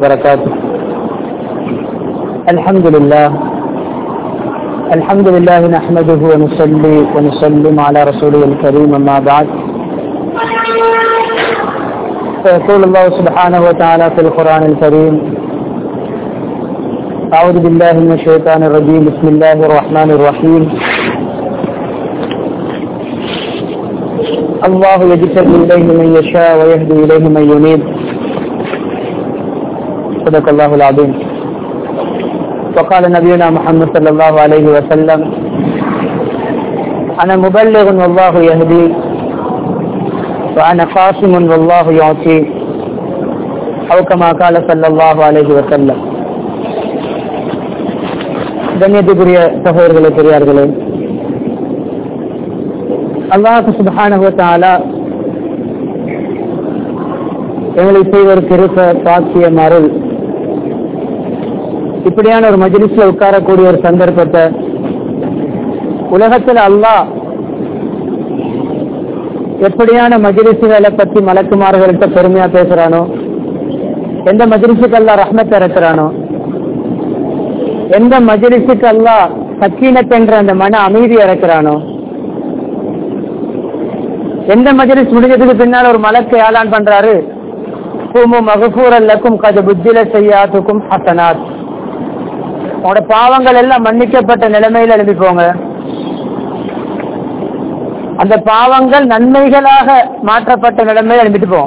وبركاته الحمد لله الحمد لله نحمده ونصلي ونسلم على رسوله الكريم أما بعد فيقول الله سبحانه وتعالى في القرآن الكريم أعوذ بالله من الشيطان الرجيم بسم الله الرحمن الرحيم الله يجتبي إليه من يشاء ويهدي إليه من ينيب صدق الله العظيم وقال نبينا محمد صلى الله عليه وسلم أنا مبلغ والله يهدي وأنا قاسم والله يعطي أو كما قال صلى الله عليه وسلم கண்ணியத்துக்குரிய சகோதரர்களே பெரியார்களே அல்லாஹு சுபஹானஹு தஆலா எங்களை செய்வர் கிருப்ப பாக்கியம் அருள் இப்படியான ஒரு மஜ்லிஸ்ல உட்காரக்கூடிய ஒரு சந்தர்ப்பத்தை உலகத்தில் அல்லாஹ் எப்படியான மஜ்லிசுகளை பத்தி மலக்குமார்கள்ட்ட பெருமையா பேசுறானோ எந்த மஜ்லிசுக்கு அல்லாஹ் ரஹ்மத் இறக்குறானோ எந்த மஜ்லிசுக்கு அல்லாஹ் சக்கீனத் என்ற அந்த மன அமைதி இறக்குறானோ எந்த மஜ்லிஸ் முடிஞ்சதுக்கு பின்னால் ஒரு மலக்கு ஏலான் பண்றாரு குமு மகபூரல்லக்கும் கது புத்தில செய்யாத்துக்கும் ஹசனாத் உங்களோட பாவங்கள் எல்லாம் மன்னிக்கப்பட்ட நிலைமையில எழுதி போங்க அந்த பாவங்கள் நன்மைகளாக மாற்றப்பட்ட நிலைமையில எழுதிட்டு போவோம்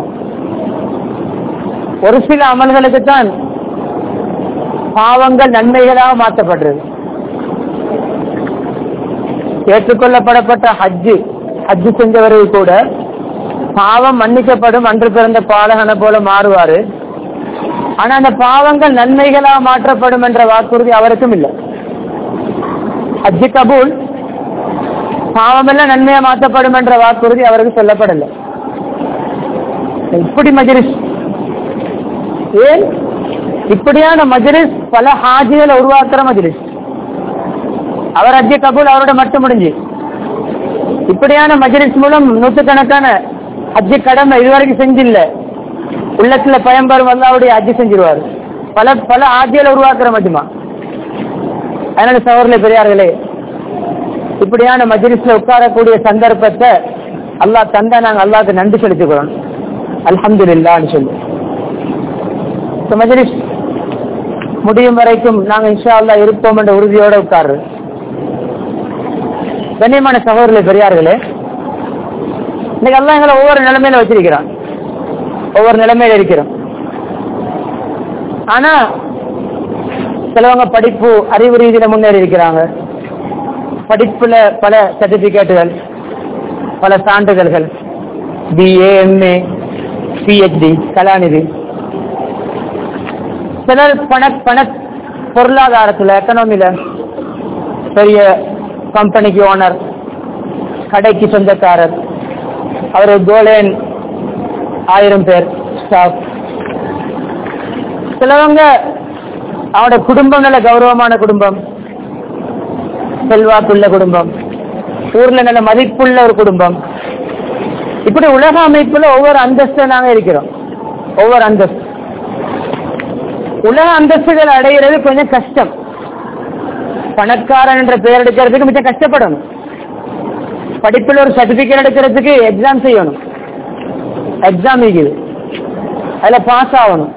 ஒரு சில அமல்களுக்கு தான் பாவங்கள் நன்மைகளாக மாற்றப்படுறது ஏற்றுக்கொள்ளப்படப்பட்ட ஹஜ்ஜு ஹஜ்ஜு செஞ்சவர்கள் கூட பாவம் மன்னிக்கப்படும் அன்று பிறந்த பாலகனை போல மாறுவாரு ஆனா அந்த பாவங்கள் நன்மைகளா மாற்றப்படும் என்ற வாக்குறுதி அவருக்கும் இல்லை ஹஜ்ஜு கபூல் பாவமெல்லாம் நன்மையா மாற்றப்படும் என்ற வாக்குறுதி அவருக்கு சொல்லப்படல இப்படி மஜ்லிஸ் ஏன் இப்படியான மஜ்லிஸ் பல ஹாஜிகளை உருவாக்குற மஜ்லிஸ் அவர் ஹஜ்ஜு கபூல் அவரோட மட்டும் முடிஞ்சு இப்படியான மஜ்லிஸ் மூலம் நூற்றுக்கணக்கான ஹஜ்ஜு கடமை இதுவரைக்கும் செஞ்சில்ல உள்ளத்துல பயன்பெறும் அல்லாவுடைய ஹஜ்ஜு செஞ்சிருவார் பல பல ஆஜியலை உருவாக்குற மட்டுமா அதனால சவரில் பெரியார்களே இப்படியான மஜ்லிஸ்ல உட்காரக்கூடிய சந்தர்ப்பத்தை அல்லாஹ் தந்தா நாங்க அல்லாஹ்க்கு நன்றி செலுத்திக்கிறோம் அல்ஹம்து இல்லான்னு சொல்லி மஜ்லிஸ் முடியும் வரைக்கும் நாங்க இன்ஷா அல்லா இருப்போம் என்ற உறுதியோட உட்காரு கண்ணியமான சகோதரர்களே பெரியார்களே இன்னைக்கு எல்லாம் எங்களை ஒவ்வொரு நிலைமையில வச்சிருக்கிறான் ஒவ்வொரு நிலைமையில இருக்கிறோம் ஆனா சிலவங்க படிப்பு அறிவு ரீதியில முன்னேறி இருக்கிறாங்க படிப்புல பல சர்டிபிகேட்டுகள் பல சான்றிதழ்கள் பிஏ எம்ஏ பிஹெச்டி கலாநிதி சிலர் பண பண பொருளாதாரத்துல எக்கனாமில பெரிய கம்பெனிக்கு ஓனர் கடைக்கு சொந்தக்காரர் அவர் கோலேன் ஆயிரம் பேர் ஸ்டாஃப் சிலவங்க அவனோட குடும்பங்கள கௌரவமான குடும்பம் செல்வாக்குள்ள குடும்பம் ஊர்ல நல்ல மதிப்புள்ள ஒரு குடும்பம் இப்படி உலக அமைப்புல ஒவ்வொரு அந்தஸ்து நாங்க இருக்கிறோம் ஒவ்வொரு அந்தஸ்து உலக அந்தஸ்துகள் அடைகிறது கொஞ்சம் கஷ்டம் பணக்காரன் என்ற பெயர் எடுக்கிறதுக்கு மிச்சம் கஷ்டப்படணும் படிப்பில் ஒரு சர்டிபிகேட் எடுக்கிறதுக்கு எக்ஸாம் செய்யணும் எக்ஸாம் இருக்குது அதுல பாஸ் ஆகணும்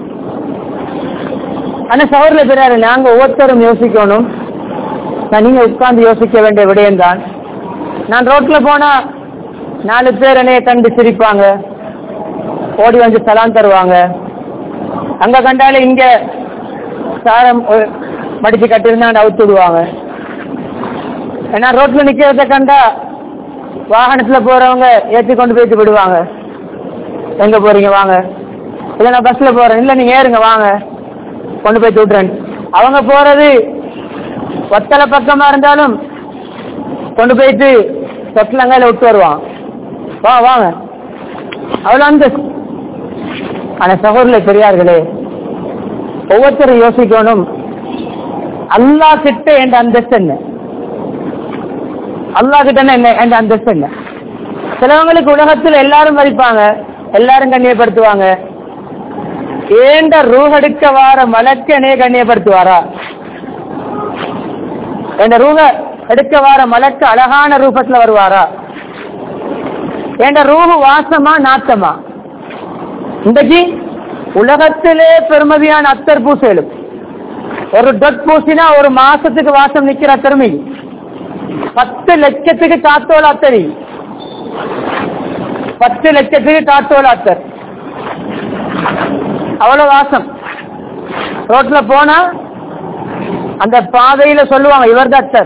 ஆனா சவரில் பெறாரு நாங்க ஒவ்வொருத்தரும் யோசிக்கணும் நான் நீங்க உட்கார்ந்து யோசிக்க வேண்டிய விடயம் தான் நான் ரோட்ல போனா நாலு பேர் என்னைய கண்டு சிரிப்பாங்க ஓடி வந்து சலான் தருவாங்க அங்க கண்டால இங்க சாரம் மடிச்சு கட்டிருந்தா அவுத்து விடுவாங்க ஏன்னா ரோட்ல நிக்கிறத கண்டா வாகனத்துல போறவங்க ஏற்றி கொண்டு போயிட்டு விடுவாங்க எங்க போறீங்க வாங்க இல்ல நான் பஸ்ல போறேன் இல்ல நீங்க ஏறுங்க வாங்க கொண்டு போய் விட்டுறேன் அவங்க போறது ஒத்தலை பக்கமா இருந்தாலும் கொண்டு போயிட்டு தொட்டிலங்காயில விட்டு வருவான் வா வாங்க அவ்வளவு அந்த ஆனா சகோதரர்களே பெரியார்களே ஒவ்வொருத்தரும் யோசிக்கணும் அல்லா கிட்ட என்ற அந்தஸ்து என்ன அல்லா கிட்ட என்ன என்ற அந்தஸ்து என்ன சிலவங்களுக்கு உலகத்தில் எல்லாரும் மதிப்பாங்க எல்லாரும் கண்ணியப்படுத்துவாங்க ஏண்ட ரூஹெடுக்க வார மலக்கனே கண்ணியப்படுத்துவாரா என் ரூஹ எடுக்க வார மலக்கு அழகான ரூபத்துல வருவாரா என் ரூஹு வாசமா நாத்தமா இன்றைக்கு உலகத்திலே பெருமதியான அத்தர் பூசலும் ஒரு டொட் பூசினா ஒரு மாசத்துக்கு வாசம் நிக்கிற அத்தருமை பத்து லட்சத்துக்கு காத்தோல அத்தரி பத்து லட்சத்துக்கு காத்தோல அத்தர் அவ்வளவு வாசம் ரோட்ல போனா அந்த பாதையில சொல்லுவாங்க இவர் அத்தர்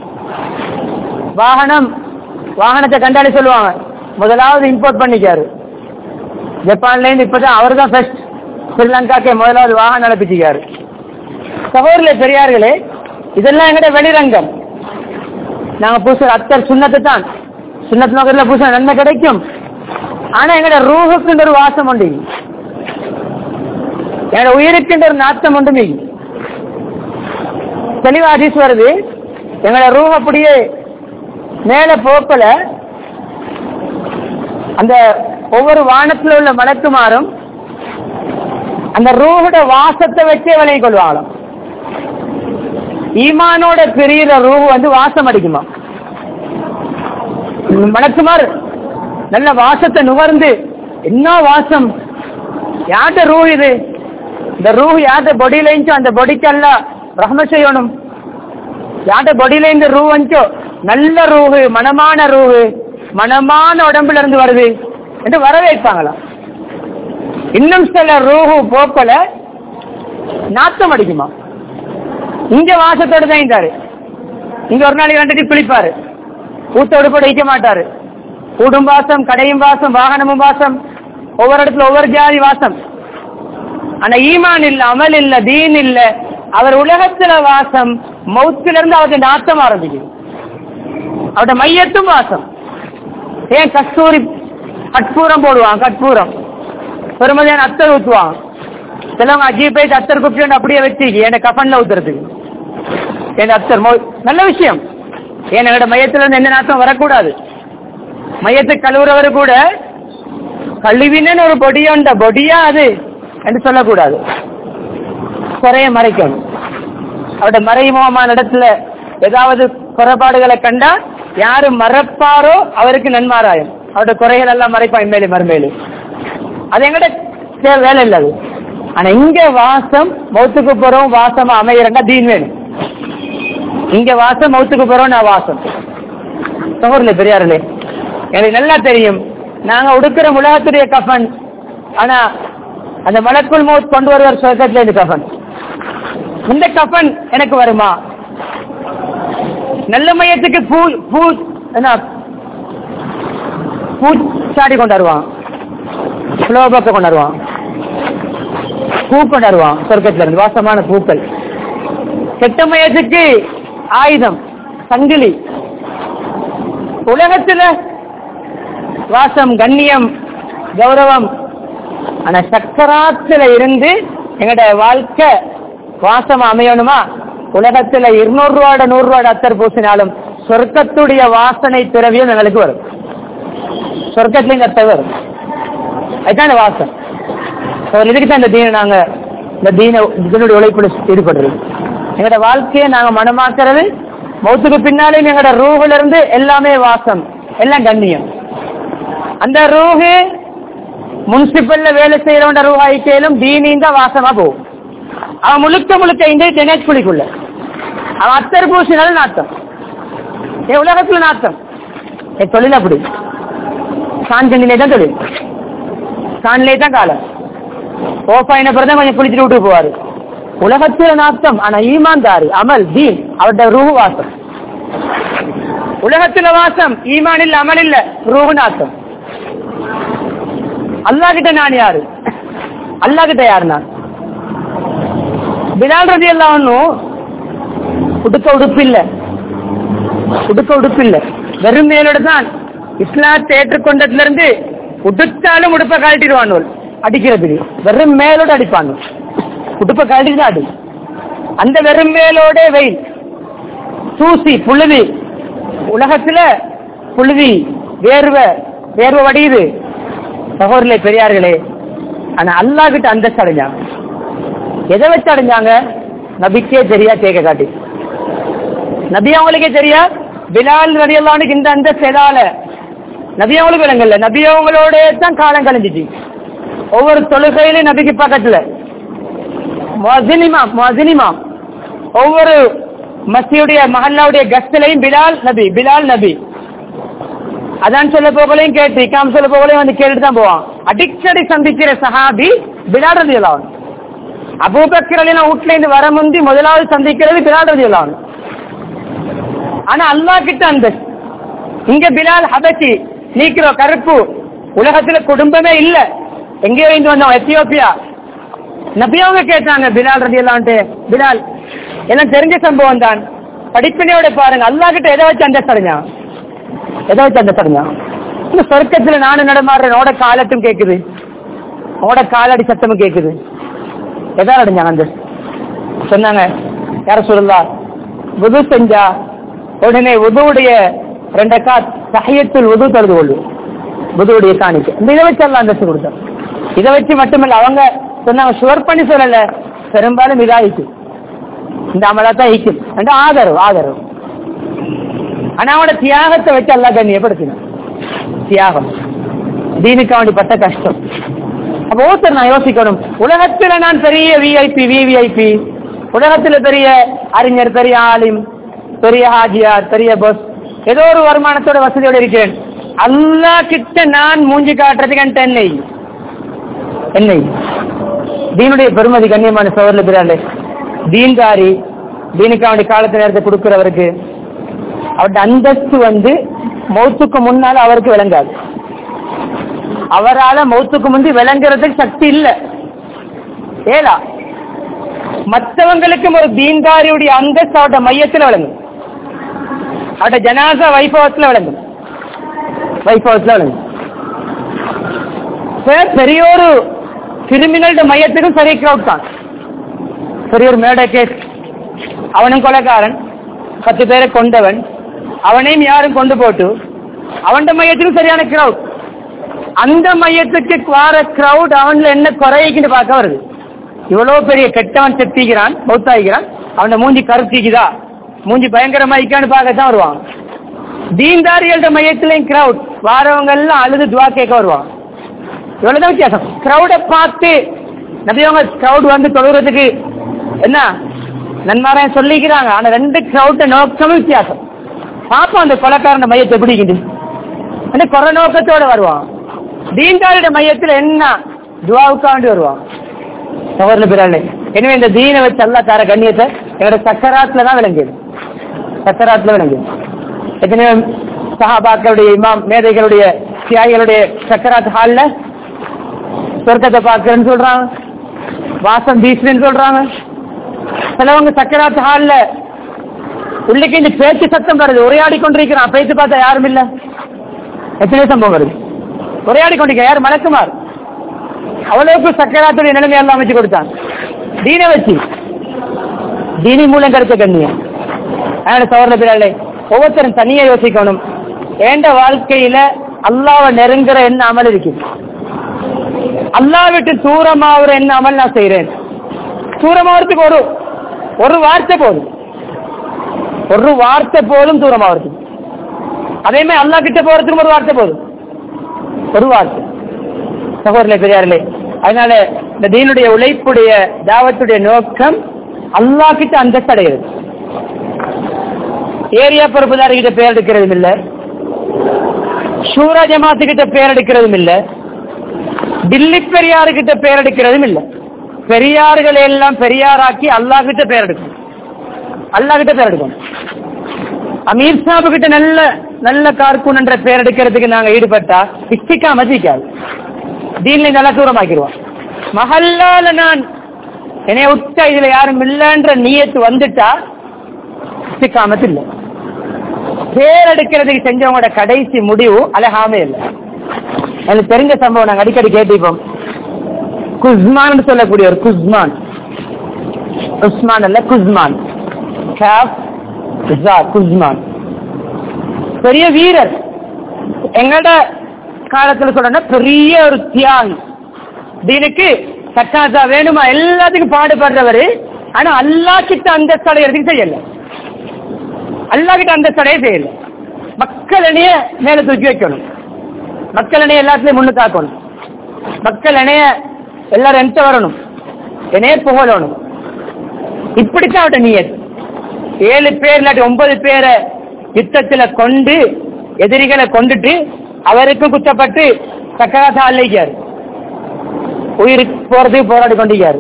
வாகனம் வாகனத்தை கண்டாலே சொல்லுவாங்க முதலாவது இம்போர்ட் பண்ணிக்காரு ஜப்பான்ல இருந்து இப்பதான் அவர் தான் ஃபர்ஸ்ட் ஸ்ரீலங்காக்கே முதலாவது வாகனம் அனுப்பிச்சிக்காரு சகோதரிலே பெரியார்களே இதெல்லாம் எங்கட வெளிரங்கம் நாங்க பூசுற அத்தர் சுண்ணத்தை தான் சுண்ணத்து நோக்கத்துல பூச நன்மை கிடைக்கும் ஆனா எங்கட ரூஹுக்குன்ற ஒரு வாசம் உண்டு எங்கட உயிருக்குன்ற ஒரு நாத்தம் உண்டு மீ தெளிவா ஹதீஸ் வருது எங்கட ரூஹ் அப்படியே மேல போக்கல அந்த ஒவ்வொரு வானத்துல உள்ள மலக்குமாறும் அந்த ரூஹோட வாசத்தை வச்சே விளங்கி கொள்வாங்களாம் ஈமானோட பிரியிற ரூஹ் வந்து வாசம் அடிக்குமா மலக்குமார் நல்ல வாசத்தை நுகர்ந்து என்ன வாசம் யார்கிட்ட ரூ இது இந்த ரூ யார்கிட்ட பொடியில இருந்துச்சோ அந்த பொடிக்கெல்லாம் ரஹ்ம செய்யணும் யார்கிட்ட பொடியில இருந்து ரூ வந்துச்சோ நல்ல ரூஹு மனமான ரூஹு மனமான உடம்புல இருந்து வருது என்று வரவேற்பாங்களாம் இன்னும் சில ரூஹு போக்கல நாத்தம் அடிக்குமா இங்க வாசத்தோட தான் இருந்தாரு இங்க ஒரு நாளைக்கு வந்துட்டு குளிப்பாரு ஊத்தோடு கூட வைக்க மாட்டாரு கூடும் வாசம் கடையும் வாசம் வாகனமும் வாசம் ஒவ்வொரு இடத்துல ஒவ்வொரு ஜாதி வாசம் ஆனா ஈமான் இல்ல அமல் இல்ல தீன் இல்ல அவர் உலகத்துல வாசம் மௌத்துல இருந்து அவருக்கு நாத்தம் ஆரம்பிக்குது அவருடைய மையத்தும் வாசம் ஏன் கஸ்தூரி கட்பூரம் போடுவான் கட்பூரம் பெருமதியான அத்தர் ஊத்துவான் சிலவங்க அஜீப் போயிட்டு அத்தர் குப்பி அப்படியே வச்சு என் கஃபன்ல ஊத்துறதுக்கு என் அத்தர் மோ நல்ல விஷயம் ஏன் என்னோட மையத்துல இருந்து எந்த நாத்தம் வரக்கூடாது மையத்தை கழுவுறவர் கூட கழுவினன்னு ஒரு பொடியோண்ட பொடியா அது என்று சொல்லக்கூடாது குறைய மறைக்கணும் அவருடைய மறைமுகமான இடத்துல ஏதாவது குறைபாடுகளை கண்டா யாரு மறப்பாரோ அவருக்கு நன்மாராயம் அவருடைய குறைகள் எல்லாம் மறைப்பான் மேலே மறுமேலு அது எங்கட சே- வேலை இல்லை அது ஆனா இங்க வாசம் மௌத்துக்கு போறோம் வாசமா அமைகிறண்டா தீன் வேணும் இங்க வாசம் மௌத்துக்கு போறோம் நான் வாசம் சகோதரே பெரியார்களே எனக்கு நல்லா தெரியும் நாங்க உடுக்கிற உலகத்துடைய கஃபன் ஆனா அந்த மலக்குள் மௌத் கொண்டு வருவார் சொர்க்கத்துல இந்த கஃபன் இந்த கஃபன் எனக்கு வருமா நல்ல மையத்துக்கு பூ பூ என்ன பூச்சாடி கொண்டாடுவான் புலோபக்க கொண்டாடுவான் பூ கொண்டாடுவான் சொர்க்கத்துல இருந்து வாசமான பூக்கள் கெட்ட மையத்துக்கு ஆயுதம் சங்கிலி உலகத்துல வாசம் கண்ணியம் கௌரவம் ஆனா சக்கராத்துல இருந்து எங்கட வாழ்க்கை வாசம் அமையணுமா உலகத்துல இருநூறு ரூபாட நூறு ரூபாட அத்தர் பூசினாலும் சொர்க்கத்துடைய வாசனை திரவியம் எங்களுக்கு வரும் சொர்க்கத்துல இந்த அத்தை வரும் அதுதான் இந்த வாசம் ஒரு இதுக்கு தான் இந்த தீனை நாங்க இந்த தீன இதனுடைய உழைப்புல ஈடுபடுறது எங்களோட வாழ்க்கையை நாங்க மனமாக்குறது மௌத்துக்கு பின்னாலே எங்களோட ரூஹுல இருந்து எல்லாமே வாசம் எல்லாம் கண்ணியம் அந்த ரூஹு முனிசிபல்ல வேலை செய்யறவன் ரூஹாய்க்கேலும் தீனியும் தான் வாசமா போகும் அவன் முழுக்க முழுக்க இந்த டெனேஜ் குழிக்குள்ள அவன் அத்தர் பூசினால நாத்தம் என் உலகத்துல நாத்தம் என் தொழில் அப்படி சாஞ்சனிலே தான் தொழில் சாணிலே தான் காலம் ஓஃப் ஆயின பிறகு தான் கொஞ்சம் குளிச்சுட்டு விட்டு போவாரு உலகத்துல நாத்தம் ஆனா ஈமான்தாரி அமல் தீன் அவருடைய ரூஹு வாசம் உலகத்துல வாசம் ஈமான் இல்ல அமல் இல்ல ரூஹு நாத்தம் அல்லா கிட்ட நான் யாரு அல்லா கிட்ட யாரு நான் பிலால் ரதி எல்லாம் ஒன்னும் உடுக்க உடுப்பு இல்ல உடுக்க உடுப்பு இல்ல வெறும் மேலோட தான் இஸ்லாத்தை ஏற்றுக்கொண்டதுல இருந்து உடுத்தாலும் உடுப்பை கழட்டிடுவான் அடிக்கிறதுக்கு வெறும் மேலோட அடிப்பாங்க உடுப்பை கழட்டிட்டு தான் அடி அந்த வெறும் மேலோட வெயில் தூசி புழுதி உலகத்துல புழுதி வேர்வை வேர்வை வடியுது சகோதரர்களே பெரியார்களே ஆனா அல்லாஹ் கிட்ட அந்தஸ்து அடைஞ்சாங்க எதை வச்சு அடைஞ்சாங்க நபிக்கே தெரியா கேட்க காட்டி நபி அவங்களுக்கே தெரியா பிலால் ரலியல்லாஹுக்கு இந்த அந்த செதால நபி அவங்களுக்கு விளங்கல நபி அவங்களோட தான் காலம் கழிஞ்சிச்சு ஒவ்வொரு தொழுகையிலும் நபிக்கு பக்கத்துல முஅஸ்ஸினிமாம் முஅஸ்ஸினிமாம் ஒவ்வொரு மஸ்தியுடைய மஹல்லாவுடைய கஸ்திலையும் பிலால் நபி பிலால் நபி அதான் சொல்ல போகலையும் கேட்டு இக்காம் சொல்ல போகலையும் வந்து கேட்டுட்டு தான் போவான் அடிக்கடி சந்திக்கிற சஹாபி பிலால் ரலியல்லாஹு அபூபக்கர் அலிலாம் வீட்டுல இருந்து வர முந்தி முதலாவது சந்திக்கிறது பிலால் ரலியல்லாஹு ஆனா அல்லாஹ் கிட்ட அந்த இங்க பிலால் ஹபசி நீக்கிற கருப்பு உலகத்துல குடும்பமே இல்ல எங்கேயோ இருந்து வந்தோம் எத்தியோப்பியா நபியவங்க கேட்டாங்க பிலால் ரதி எல்லாம் பிலால் எல்லாம் தெரிஞ்ச சம்பவம் தான் படிப்பினையோட பாருங்க அல்லாஹ் கிட்ட எதை வச்சு அந்த சடஞ்சான் எதை வச்சு அந்த சடஞ்சான் இந்த சொர்க்கத்துல நானும் நடமாடுறேன் ஓட காலட்டும் கேக்குது ஓட காலடி சத்தமும் கேக்குது எதா அடைஞ்சாங்க அந்த சொன்னாங்க யார சொல்லலாம் உது செஞ்சா உடனே உதுவுடைய ரெண்டு காத் சஹியத்தில் உது தொழுது கொள்ளு உதுவுடைய காணிக்கு இந்த இதை வச்சு எல்லாம் அந்தஸ்து கொடுத்தார் இதை வச்சு மட்டுமல்ல அவங்க சொன்னாங்க ஷுவர் பண்ணி சொல்லல பெரும்பாலும் இதாயிக்கு இந்த அமலா தான் ஈக்கும் அந்த ஆதரவு ஆதரவு ஆனா அவனோட தியாகத்தை வச்சு எல்லாம் கண்ணியப்படுத்தினான் தியாகம் தீனுக்கு அவனுடைய பட்ட கஷ்டம் அப்ப ஒருத்தர் நான் யோசிக்கணும் உலகத்துல நான் பெரிய விஐபி விவிஐபி உலகத்துல பெரிய அறிஞர் பெரிய ஆலிம் பெரிய ஹாஜியார் பெரிய பஸ் ஏதோ ஒரு வருமானத்தோட வசதியோட இருக்கேன் அல்லா கிட்ட நான் மூஞ்சி காட்டுறதுக்கு என்கிட்ட என்னை என்னை தீனுடைய பெருமதி கண்ணியமான சோதரில் இருக்கிறாரு தீன்தாரி தீனுக்கு அவனுடைய காலத்து நேரத்தை கொடுக்கிறவருக்கு அவருடைய அந்தஸ்து வந்து மௌத்துக்கு முன்னால அவருக்கு விளங்காது அவரால மௌத்துக்கு முந்தி விளங்குறதுக்கு சக்தி இல்ல ஏலா மற்றவங்களுக்கும் ஒரு தீன்தாரியுடைய அந்தஸ்து அவருடைய மையத்தில் விளங்கும் அவருடைய ஜனாசா வைபவத்தில் விளங்கும் வைபவத்தில் விளங்கும் இப்ப பெரிய ஒரு கிரிமினல் மையத்துக்கும் சரி கிரௌட் தான் பெரிய ஒரு மேடை கேஸ் அவனும் கொலைக்காரன் பத்து பேரை கொண்டவன் அவனையும் யாரும் கொண்டு போட்டு அவன் மையத்துக்கும் சரியான கிரௌட் அந்த மையத்துக்கு வார கிரௌட் அவன்ல என்ன குறைக்குன்னு பார்க்க வருது இவ்வளவு பெரிய கெட்டவன் செத்திக்கிறான் மௌத்தாகிறான் அவன மூஞ்சி கருத்திக்குதா மூஞ்சி பயங்கரமாயிக்கான்னு பார்க்க தான் வருவான் தீன்தாரிகள மையத்திலையும் கிரௌட் வாரவங்க எல்லாம் அழுது துவா கேட்க வருவான் இவ்வளவுதான் வித்தியாசம் கிரௌட பார்த்து நபியவங்க கிரௌட் வந்து தொழுகிறதுக்கு என்ன நன்மாராயன் சொல்லிக்கிறாங்க ஆனா ரெண்டு கிரௌட நோக்கமும் வித்தியாசம் பாப்போம் அந்த கொலைக்காரன் மையத்தை பிடிக்குது அந்த கொர நோக்கத்தோட வருவான் தீன்தாரிட மையத்துல என்ன துவாவுக்காண்டி வருவான் சவர்ல பிறாலே எனவே இந்த தீனை வச்சு அல்லா தார கண்ணியத்தை என்னோட சக்கராத்துல தான் விளங்கியது சக்கராத்துல விளங்கியது எத்தனையோ சஹாபாக்களுடைய இமாம் மேதைகளுடைய தியாகிகளுடைய சக்கராத் ஹால்ல சொர்க்கத்தை பார்க்கிறேன்னு சொல்றாங்க வாசம் வீசுறேன்னு சொல்றாங்க சிலவங்க சக்கராத் ஹால்ல உள்ளுக்கு இந்த பேச்சு சத்தம் வருது உரையாடி கொண்டிருக்கிறான் பேச்சு பார்த்தா யாரும் இல்ல எத்தனை சம்பவம் வருது உரையாடி கொண்டிருக்க யார் மலக்குமார் அவ்வளவுக்கு சக்கராத்துடைய நிலைமை எல்லாம் அமைச்சு கொடுத்தான் தீனை வச்சு தீனி மூலம் கிடைச்ச கண்ணியம் அதனால சவர்ல பிறாலே ஒவ்வொருத்தரும் தனியா யோசிக்கணும் ஏண்ட வாழ்க்கையில அல்லாவை நெருங்குற என்ன அமல் இருக்குது அல்லா விட்டு தூரமாகிற என்ன அமல் நான் செய்யறேன் தூரமாகறதுக்கு ஒரு ஒரு வார்த்தை போதும் ஒரு வார்த்தை போதும் தூரமாகறதுக்கு அதே மாதிரி அல்லா கிட்ட போறதுக்கு ஒரு வார்த்தை போதும் ஒரு வார்த்தை சகோதரர்களே பெரியார்களே அதனால இந்த தீனுடைய உழைப்புடைய தாவத்துடைய நோக்கம் அல்லா கிட்ட அந்தஸ்து அடைகிறது ஏரியா பொறுப்புதாரி கிட்ட பேர் எடுக்கிறதும் இல்ல ஷூரா ஜமாத்து கிட்ட பேர் எடுக்கிறதும் இல்ல டில்லி பெரியாரு கிட்ட பேர் எடுக்கிறதும் இல்ல பெரியார்களை எல்லாம் பெரியாராக்கி அல்லா கிட்ட பேர் எடுக்கும் அல்லா கிட்ட பேர் எடுக்கும் அமீர் சாபு கிட்ட நல்ல நல்ல கார்கூன் என்ற பேர் எடுக்கிறதுக்கு நாங்க ஈடுபட்டா இஷ்டிக்கா மதிக்காது தீன்ல நல்லா தூரமாக்கிடுவோம் மஹல்லால நான் என்னைய விட்டா இதுல யாரும் இல்லைன்ற நீயத்து வந்துட்டா இஷ்டிக்காமத்து இல்லை பேர் எடுக்கிறதுக்கு செஞ்சவங்களோட கடைசி முடிவு அழகாமே இல்லை எனக்கு தெரிஞ்ச சம்பவம் நாங்க அடிக்கடி கேட்டிருப்போம் குஸ்மான் சொல்லக்கூடிய ஒரு குஸ்மான் உஸ்மான் அல்ல குஸ்மான் காஃப் ஜா, குஸ்மான் பெரிய வீரர் எங்கட காலத்துல சொல்றேன்னா பெரிய ஒரு தியாகி தீனுக்கு சக்காசா வேணுமா எல்லாத்துக்கும் பாடுபடுறவரு ஆனா அல்லாஹ் கிட்ட அந்த அடையிறதுக்கு செய்யல அல்லாஹ் கிட்ட அந்த அடைய செய்யல மக்கள் அணைய மேல தூக்கி வைக்கணும் மக்கள் அணைய எல்லாத்துலயும் முன்னுக்காக்கணும் மக்கள் அணைய எல்லாரும் எந்த வரணும் என்னைய புகழணும் இப்படித்தான் அவட்ட நீயத் ஏழு பேர் இல்லாட்டி ஒன்பது பேரை யுத்தத்துல கொண்டு எதிரிகளை கொண்டுட்டு அவருக்கும் குத்தப்பட்டு சக்கராசா அள்ளிக்காரு உயிருக்கு போறதுக்கு போராடி கொண்டிருக்காரு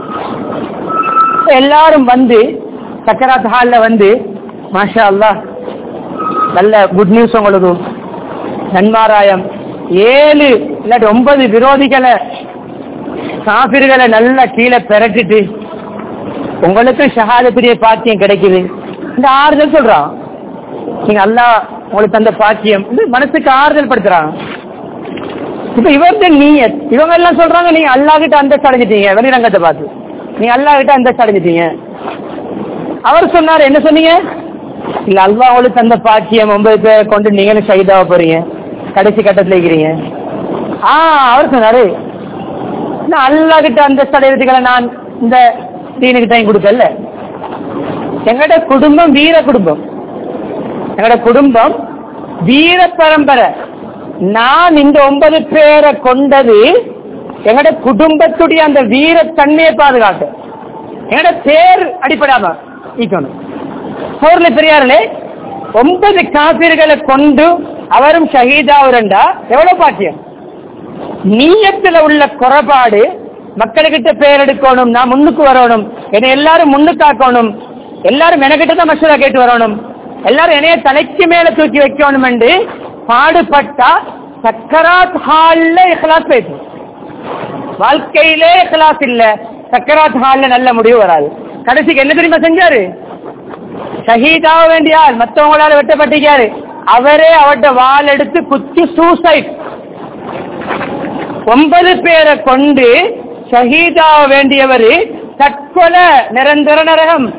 எல்லாரும் வந்து சக்கராத் ஹால்ல வந்து மாஷா அல்லாஹ் நல்ல குட் நியூஸ் உங்களுக்கு நன்மாராயம் ஏழு இல்லாட்டி ஒன்பது விரோதிகளை காபிர்களை நல்லா கீழே பெரட்டிட்டு உங்களுக்கும் ஷஹாதத்துடைய பாக்கியம் கிடைக்குது இந்த ஆறுதல் சொல்றான் நீங்க அல்லாஹ் உங்களுக்கு தந்த பாக்கியம் இது மனசுக்கு ஆறுதல் படுத்துறான் இப்ப இவர்த நீயத் இவங்க எல்லாம் சொல்றாங்க நீங்க அல்லாஹ் கிட்ட அந்த அடைஞ்சிட்டீங்க வெளிரங்கத்தை பார்த்து நீங்க அல்லாஹ் கிட்ட அந்த அடைஞ்சிட்டீங்க அவர் சொன்னாரு என்ன சொன்னீங்க இல்ல அல்லாஹ் உங்களுக்கு தந்த பாக்கியம் ஒன்பது பேர் கொண்டு நீங்களும் ஷஹீதாவ போறீங்க கடைசி கட்டத்துல இருக்கிறீங்க ஆ அவர் சொன்னாரு நான் அல்லாஹ் கிட்ட அந்த அடையிறதுக்களை நான் இந்த தீனுக்கு டைம் கொடுக்கல எங்கட குடும்பம் வீர குடும்பம் எங்கட குடும்பம் வீர பரம்பரை நான் இந்த ஒன்பது பேரை கொண்டது எங்கட குடும்பத்துடைய அந்த வீர தன்மையை பாதுகாக்க எங்கட பேர் அடிப்படாம ஈக்கணும் போர்ல பெரியார்களே ஒன்பது காப்பீர்களை கொண்டு அவரும் ஷஹீதாவுரண்டா எவ்வளவு பாக்கியம் நீயத்துல உள்ள குறைபாடு மக்கள்கிட்ட பேர் எடுக்கணும் நான் முன்னுக்கு வரணும் என்னை எல்லாரும் முன்னுக்காக்கணும் எல்லாரும் எனக்கிட்ட தான் மசூரா கேட்டு வரணும் எல்லாரும் என்னைய தலைக்கு மேல தூக்கி வைக்கணும் என்று பாடுபட்டா சக்கராத் ஹால்ல இஹ்லாஸ் பேசும் வாழ்க்கையிலே இஹ்லாஸ் இல்ல சக்கராத் ஹால்ல நல்ல முடிவு வராது கடைசிக்கு என்ன தெரியுமா செஞ்சாரு ஷஹீதாக வேண்டிய ஆள் மற்றவங்களால வெட்டப்பட்டிருக்காரு அவரே அவர்கிட்ட வாள் எடுத்து குத்தி சூசைட் ஒன்பது பேரை கொண்டு ஷஹீதாக வேண்டியவர் தற்கொலை நிரந்தர நரகம்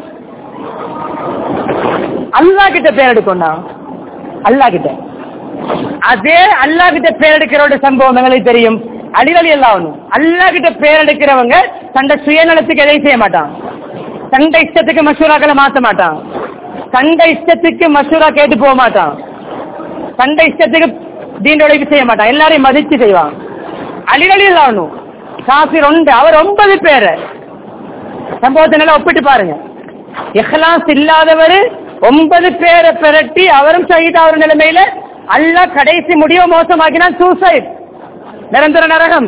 அல்லா கிட்ட பேர் எடுக்கணும் அல்லா கிட்ட அதே அல்லா கிட்ட பேர் எடுக்கிறோட சம்பவம் எங்களுக்கு தெரியும் அடிவழி எல்லாம் ஒண்ணும் அல்லா கிட்ட பேர் எடுக்கிறவங்க தன்னை சுயநலத்துக்கு எதையும் செய்ய மாட்டான் தண்டை இஷ்டத்துக்கு மசூராக்களை மாத்த மாட்டான் தண்டை இஷ்டத்துக்கு மசூரா கேட்டு போக மாட்டான் தண்டை இஷ்டத்துக்கு தீண்ட உழைப்பு செய்ய மாட்டான் எல்லாரையும் மதிச்சு செய்வான் அலிவழி எல்லாம் ஒண்ணும் காசிர் ஒன்று அவர் ஒன்பது பேரை சம்பவத்தை நல்லா ஒப்பிட்டு பாருங்க இஹ்லாஸ் இல்லாதவர் ஒன்பது பேரை பிரட்டி அவரும் ஷஹீத் ஆகிற நிலைமையில அல்ல கடைசி முடிவு மோசமாக்கினா சூசைட் நிரந்தர நரகம்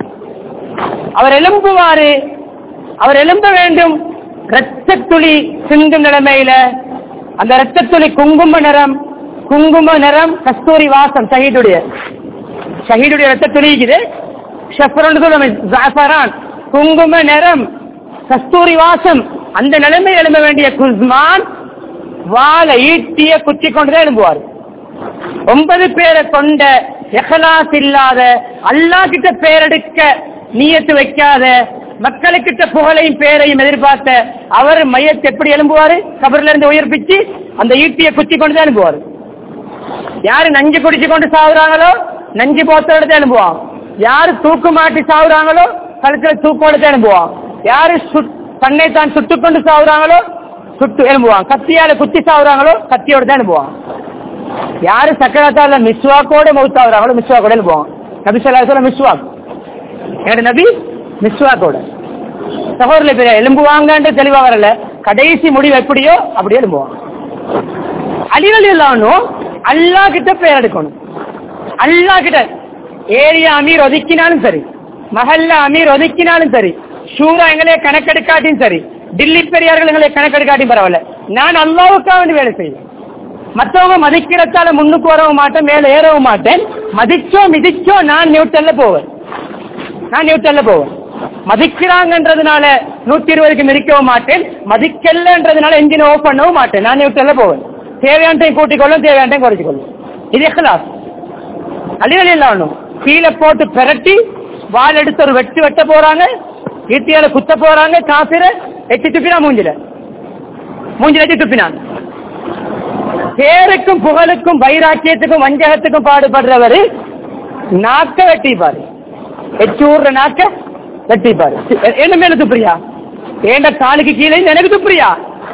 அவர் எழும்புவாரு அவர் எழும்ப வேண்டும் இரத்த துளி சிந்தும் நிலைமையில அந்த இரத்த துளி குங்கும நிறம் குங்கும நிறம் கஸ்தூரி வாசம் ஷஹீதுடைய ஷஹீதுடைய ரத்த துளி இருக்குது ஷஃபரன் சொல்லுவோம் ஜாஃபரான் குங்கும நிறம் கஸ்தூரி வாசம் அந்த நிலைமை எழும்ப வேண்டிய குஸ்மான் வாழை ஈட்டிய குத்தி கொண்டுதான் எழும்புவார் ஒன்பது பேரை கொண்ட எஹலாஸ் இல்லாத அல்லா கிட்ட பேரெடுக்க நீயத்து வைக்காத மக்களுக்கிட்ட புகழையும் பேரையும் எதிர்பார்த்த அவர் மையத்தை எப்படி எழும்புவாரு கபர்ல இருந்து உயிர்ப்பிச்சு அந்த ஈட்டிய குத்தி கொண்டுதான் எழும்புவார் யாரு நஞ்சு குடிச்சு கொண்டு சாகுறாங்களோ நஞ்சு போத்தோட தான் எழும்புவான் யாரு தூக்கு மாட்டி சாகுறாங்களோ கழுத்துல தூக்கோட தான் எழும்புவான் யாரு சுட்- தன்னை தான் சுட்டுக் கொண்டு சாகுறாங்களோ சுட்டு எழும்புவான் கத்தியால குத்தி சாகுறாங்களோ கத்தியோட தான் எழும்புவான் யாரு சக்கரத்தால மிஸ்வாக்கோட மவுத்தாகுறாங்களோ மிஸ்வாக்கோட எழும்புவான் நபி சொல்லா சொல்ல மிஸ்வாக் என்னோட நபி மிஸ்வாக்கோட சகோதரில் பெரிய எலும்புவாங்கன்ற தெளிவா வரல கடைசி முடிவு எப்படியோ அப்படியே எழும்புவான் அலிவலி இல்லாமனும் அல்லா கிட்ட பேர் எடுக்கணும் அல்லா கிட்ட ஏரியா அமீர் ஒதுக்கினாலும் சரி மஹல்ல அமீர் ஒதுக்கினாலும் சரி ஷூரா எங்களே கணக்கெடுக்காட்டியும் சரி டில்லி பெரியார்கள் எங்களை கணக்கெடுக்காட்டியும் பரவாயில்ல நான் அல்லாவுக்காக வேண்டி வேலை செய்வேன் மற்றவங்க மதிக்கிறதால முன்னுக்கு வரவும் மாட்டேன் மேல ஏறவும் மாட்டேன் மதிச்சோ மிதிச்சோ நான் நியூட்டல்ல போவேன் நான் நியூட்டல்ல போவேன் மதிக்கிறாங்கன்றதுனால நூத்தி இருபதுக்கு மிதிக்கவும் மாட்டேன் மதிக்கலன்றதுனால என்ஜின் ஓஃப் பண்ணவும் மாட்டேன் நான் நியூட்டல்ல போவேன் தேவையான்ட்டையும் கூட்டிக் கொள்ளும் தேவையான்ட்டையும் குறைச்சிக் கொள்ளும் இது எஹ்லாஸ் அழிவழி இல்லாமணும் கீழே போட்டு பிரட்டி வால் எடுத்து ஒரு வெட்டு வெட்ட போறாங்க ஈட்டியால குத்த போறாங்க காசிர எட்டி துப்பினா மூஞ்சில மூஞ்சில எட்டி துப்பினான் பேருக்கும் புகழுக்கும் வைராக்கியத்துக்கும் வஞ்சகத்துக்கும் பாடுபடுறவர் நாக்க வெட்டிப்பாரு எச்சூர்ற நாக்க வெட்டிப்பாரு என்ன மேல துப்புறியா ஏண்ட காலுக்கு கீழே இருந்து எனக்கு துப்புறியா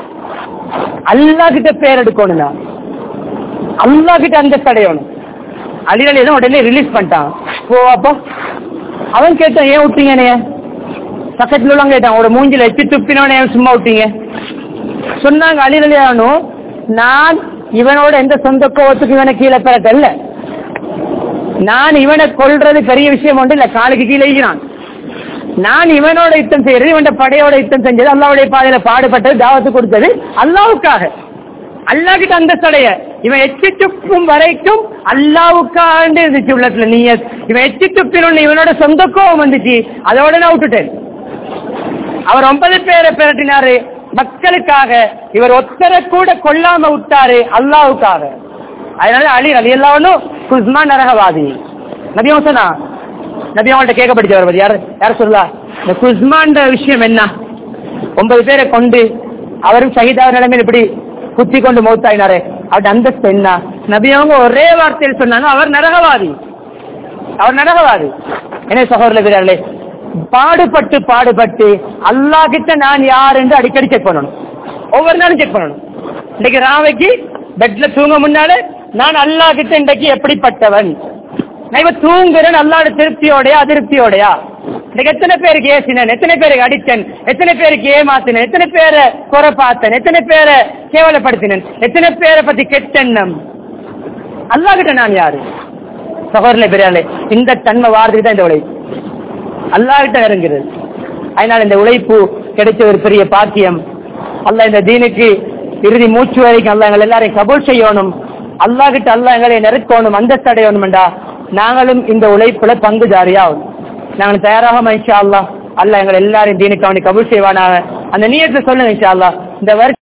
அல்லா கிட்ட பேர் எடுக்கணும் நான் அல்லா கிட்ட அந்த தடையணும் அலிரலி தான் உடனே ரிலீஸ் பண்ணிட்டான் ஓ அப்பா அவன் கேட்டான் ஏன் விட்டீங்க என்னைய பக்கத்துல உள்ளவங்க கேட்டான் உங்களோட மூஞ்சில எச்சு துப்பினவன ஏன் சும்மா விட்டீங்க சொன்னாங்க அலிரலியானும் நான் இவனோட எந்த சொந்த கோவத்துக்கு இவனை கீழே பிறக்கல நான் இவனை கொல்றது பெரிய விஷயம் ஒன்று இல்ல காலுக்கு கீழே இருக்கிறான் நான் இவனோட யுத்தம் செய்யறது இவன் படையோட யுத்தம் செஞ்சது அல்லாவுடைய பாதையில பாடுபட்டது தாவத்து கொடுத்தது அல்லாவுக்காக அல்லாஹ் கிட்ட அந்த தடைய இவன் எச்சி துப்பும் வரைக்கும் அல்லாவுக்காக இருந்துச்சு உள்ளத்துல நீ இவன் எச்சி துப்பினு இவனோட சொந்த கோவம் வந்துச்சு அதோட நான் விட்டுட்டேன் அவர் ஒன்பது பேரை பிரட்டினாரு மக்களுக்காக இவர் ஒத்தரை கூட கொல்லாம விட்டாரு அல்லாவுக்காக அதனால அலி அலி எல்லாவனும் குஸ்மா நரகவாதி நபியம் சொன்னா நபி அவங்கள்ட்ட கேட்கப்படிச்சவர் யார் யார் சொல்லா இந்த குஸ்மான்ற விஷயம் என்ன ஒன்பது பேரை கொண்டு அவரும் சகிதார நிலைமையில் இப்படி குத்தி கொண்டு மௌத்தாயினாரு அவருடைய அந்தஸ்து என்ன நபி அவங்க ஒரே வார்த்தையில் சொன்னாங்க அவர் நரகவாதி அவர் நரகவாதி என்ன சகோதரர் வீரர்களே பாடுபட்டு பாடுபட்டு அல்லா கிட்ட நான் யார் என்று அடிக்கடி செக் பண்ணணும் ஒவ்வொரு நாளும் செக் பண்ணணும் இன்னைக்கு ராவைக்கு பெட்ல தூங்க முன்னால நான் அல்லா கிட்ட இன்றைக்கு எப்படிப்பட்டவன் நான் இப்ப தூங்குறேன் அல்லாட திருப்தியோடயா அதிருப்தியோடயா இன்னைக்கு எத்தனை பேருக்கு ஏசினேன் எத்தனை பேருக்கு அடித்தேன் எத்தனை பேருக்கு ஏமாத்தினேன் எத்தனை பேரை குறை பார்த்தேன் எத்தனை பேரை கேவலப்படுத்தினேன் எத்தனை பேரை பத்தி கெட்டெண்ணம் அல்லா கிட்ட நான் யாரு சகோதரனை பெரியாளே இந்த தன்மை வாரத்துக்கு தான் இந்த உழைப்பு அல்லாஹ்கிட்ட இறங்குறது அதனால இந்த உழைப்பு கிடைச்ச ஒரு பெரிய பாக்கியம் அல்லாஹ் இந்த தீனுக்கு இறுதி மூச்சு வரைக்கும் அல்லாஹ் எங்களை எல்லாரையும் கபூல் செய்யணும் அல்லாஹ் கிட்ட அல்லாஹ் எங்களை நெருக்கணும் அந்தஸ்து அடையணும்டா நாங்களும் இந்த உழைப்புல பங்குதாரியாகும் நாங்கள் தயாராக இன்ஷா அல்லாஹ் அல்லாஹ் எங்களை எல்லாரையும் தீனுக்கு அவனை கபூல் செய்வானாக அந்த நீயத்தை சொல்லுங்க இன்ஷா அல்லாஹ் இந்த வருஷம்